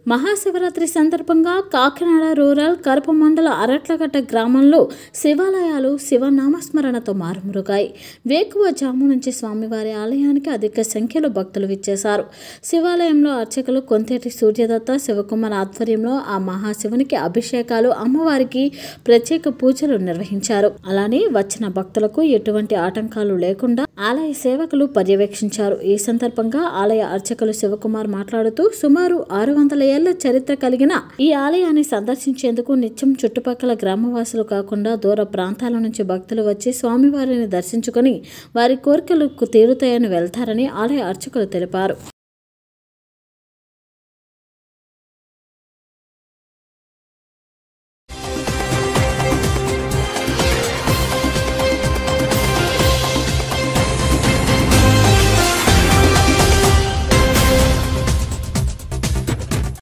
మహాశివరాత్రి సందర్భంగా కాకినాడ రూరల్ కరప మండల అరట్లగడ్డ గ్రామంలో శివాలయాలు శివనామస్మరణతో మారుమురుగాయి వేకువజాము నుంచి స్వామివారి ఆలయానికి అధిక సంఖ్యలో భక్తులు విచ్చేశారు శివాలయంలో అర్చకులు కొంతేటి సూర్యదత్త శివకుమార్ ఆధ్వర్యంలో ఆ మహాశివునికి అభిషేకాలు అమ్మవారికి ప్రత్యేక పూజలు నిర్వహించారు అలానే వచ్చిన భక్తులకు ఎటువంటి ఆటంకాలు లేకుండా ఆలయ సేవకులు పర్యవేక్షించారు ఈ సందర్భంగా ఆలయ అర్చకులు శివకుమార్ మాట్లాడుతూ సుమారు ఆరు వందల ఏళ్ల చరిత్ర కలిగిన ఈ ఆలయాన్ని సందర్శించేందుకు నిత్యం చుట్టుపక్కల గ్రామవాసులు కాకుండా దూర ప్రాంతాల నుంచి భక్తులు వచ్చి స్వామివారిని దర్శించుకొని వారి కోరికలు తీరుతాయని వెళ్తారని ఆలయ అర్చకులు తెలిపారు